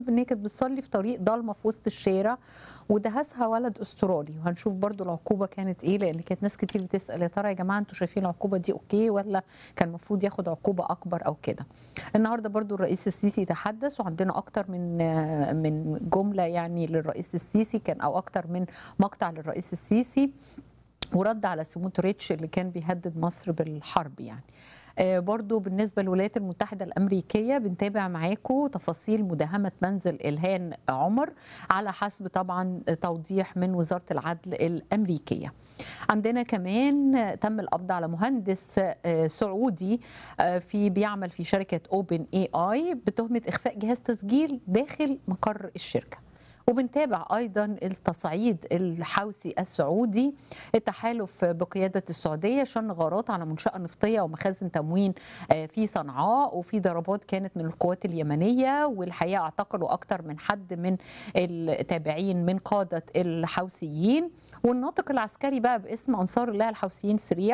ان هي كانت بتصلي في طريق ضلمه في وسط الشارع ودهسها ولد استرالي وهنشوف برضو العقوبه كانت ايه لان كانت ناس كتير بتسال يا ترى يا جماعه انتوا شايفين العقوبه دي اوكي ولا كان المفروض ياخد عقوبه اكبر او كده النهارده برضو الرئيس السيسي تحدث وعندنا اكتر من من جمله يعني للرئيس السيسي كان او اكتر من مقطع للرئيس السيسي ورد على سموتريتش اللي كان بيهدد مصر بالحرب يعني برضو بالنسبة للولايات المتحدة الأمريكية بنتابع معاكم تفاصيل مداهمة منزل إلهان عمر على حسب طبعا توضيح من وزارة العدل الأمريكية عندنا كمان تم القبض على مهندس سعودي في بيعمل في شركة اوبن اي اي بتهمة إخفاء جهاز تسجيل داخل مقر الشركة وبنتابع ايضا التصعيد الحوثي السعودي التحالف بقياده السعوديه شن غارات على منشاه نفطيه ومخازن تموين في صنعاء وفي ضربات كانت من القوات اليمنيه والحقيقه اعتقلوا اكثر من حد من التابعين من قاده الحوثيين والناطق العسكري بقى باسم انصار الله الحوثيين سريع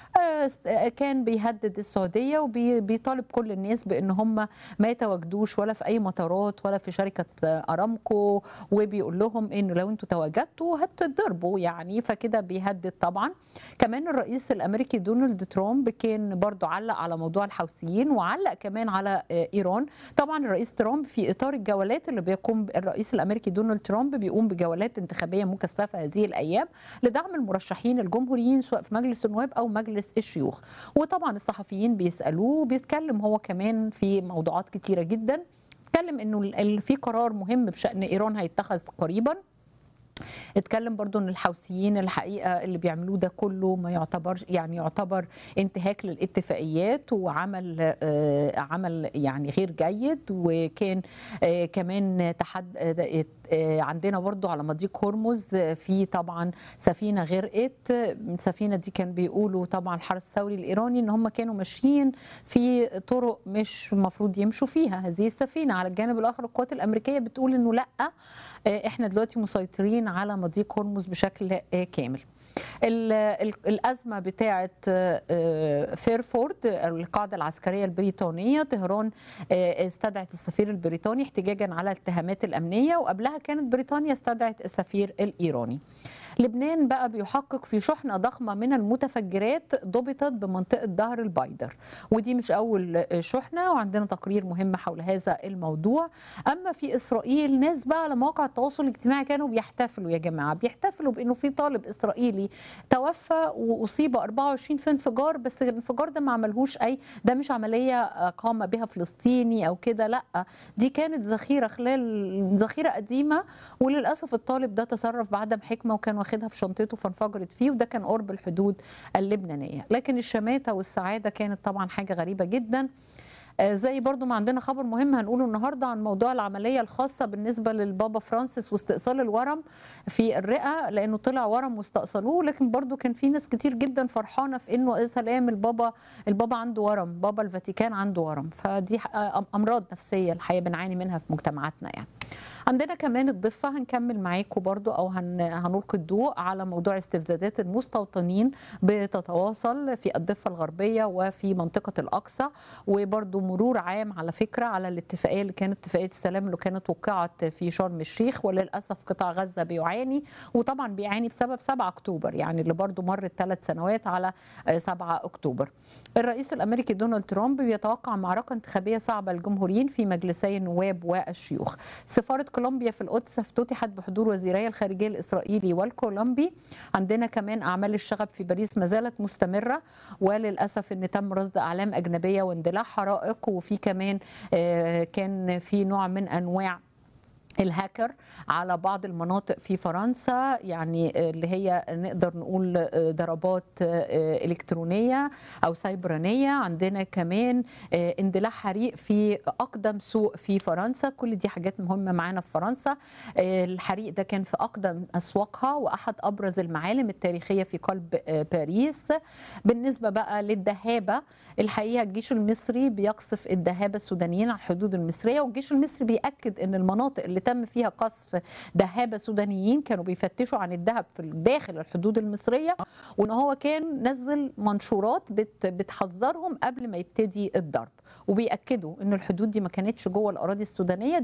كان بيهدد السعوديه وبيطالب كل الناس بان هم ما يتواجدوش ولا في اي مطارات ولا في شركه ارامكو وبيقول لهم انه لو انتوا تواجدتوا هتضربوا يعني فكده بيهدد طبعا كمان الرئيس الامريكي دونالد ترامب كان برضو علق على موضوع الحوثيين وعلق كمان على ايران طبعا الرئيس ترامب في اطار الجولات اللي بيقوم الرئيس الامريكي دونالد ترامب بيقوم بجولات انتخابيه مكثفه هذه الايام لدعم المرشحين الجمهوريين سواء في مجلس النواب او مجلس الشيوخ وطبعا الصحفيين بيسالوه بيتكلم هو كمان في موضوعات كتيره جدا اتكلم انه في قرار مهم بشان ايران هيتخذ قريبا اتكلم برضو ان الحوثيين الحقيقه اللي بيعملوه ده كله ما يعتبر يعني يعتبر انتهاك للاتفاقيات وعمل آه عمل يعني غير جيد وكان آه كمان تحد آه عندنا برضو على مضيق هرمز في طبعا سفينه غرقت السفينه دي كان بيقولوا طبعا الحرس الثوري الايراني ان هم كانوا ماشيين في طرق مش المفروض يمشوا فيها هذه السفينه على الجانب الاخر القوات الامريكيه بتقول انه لا احنا دلوقتي مسيطرين على مضيق هرمز بشكل كامل الأزمة بتاعة فيرفورد القاعدة العسكرية البريطانية طهران استدعت السفير البريطاني احتجاجا على الاتهامات الأمنية وقبلها كانت بريطانيا استدعت السفير الإيراني لبنان بقى بيحقق في شحنه ضخمه من المتفجرات ضبطت بمنطقه ظهر البيدر ودي مش اول شحنه وعندنا تقرير مهم حول هذا الموضوع اما في اسرائيل ناس بقى على مواقع التواصل الاجتماعي كانوا بيحتفلوا يا جماعه بيحتفلوا بانه في طالب اسرائيلي توفى واصيب 24 في انفجار بس الانفجار ده ما عملهوش اي ده مش عمليه قام بها فلسطيني او كده لا دي كانت ذخيره خلال ذخيره قديمه وللاسف الطالب ده تصرف بعدم حكمه وكان واخدها في شنطته فانفجرت فيه وده كان قرب الحدود اللبنانيه لكن الشماته والسعاده كانت طبعا حاجه غريبه جدا زي برضو ما عندنا خبر مهم هنقوله النهارده عن موضوع العمليه الخاصه بالنسبه للبابا فرانسيس واستئصال الورم في الرئه لانه طلع ورم واستأصلوه لكن برضو كان في ناس كتير جدا فرحانه في انه سلام البابا البابا عنده ورم بابا الفاتيكان عنده ورم فدي امراض نفسيه الحقيقه بنعاني منها في مجتمعاتنا يعني عندنا كمان الضفة هنكمل معاكم برضو أو هن هنلقي الضوء على موضوع استفزازات المستوطنين بتتواصل في الضفة الغربية وفي منطقة الأقصى وبرضو مرور عام على فكرة على الاتفاقية اللي كانت اتفاقية السلام اللي كانت وقعت في شرم الشيخ وللأسف قطاع غزة بيعاني وطبعا بيعاني بسبب 7 أكتوبر يعني اللي برضو مرت ثلاث سنوات على 7 أكتوبر الرئيس الأمريكي دونالد ترامب بيتوقع معركة انتخابية صعبة للجمهوريين في مجلسي النواب والشيوخ سفارة كولومبيا في القدس افتتحت بحضور وزيري الخارجيه الاسرائيلي والكولومبي عندنا كمان اعمال الشغب في باريس ما زالت مستمره وللاسف ان تم رصد اعلام اجنبيه واندلاع حرائق وفي كمان كان في نوع من انواع الهاكر على بعض المناطق في فرنسا يعني اللي هي نقدر نقول ضربات الكترونيه او سيبرانيه عندنا كمان اندلاع حريق في اقدم سوق في فرنسا كل دي حاجات مهمه معانا في فرنسا الحريق ده كان في اقدم اسواقها واحد ابرز المعالم التاريخيه في قلب باريس بالنسبه بقى للدهابه الحقيقه الجيش المصري بيقصف الدهابه السودانيين على الحدود المصريه والجيش المصري بياكد ان المناطق اللي تم فيها قصف دهابه سودانيين كانوا بيفتشوا عن الذهب في داخل الحدود المصريه وان هو كان نزل منشورات بت بتحذرهم قبل ما يبتدي الضرب وبياكدوا ان الحدود دي ما كانتش جوه الاراضي السودانيه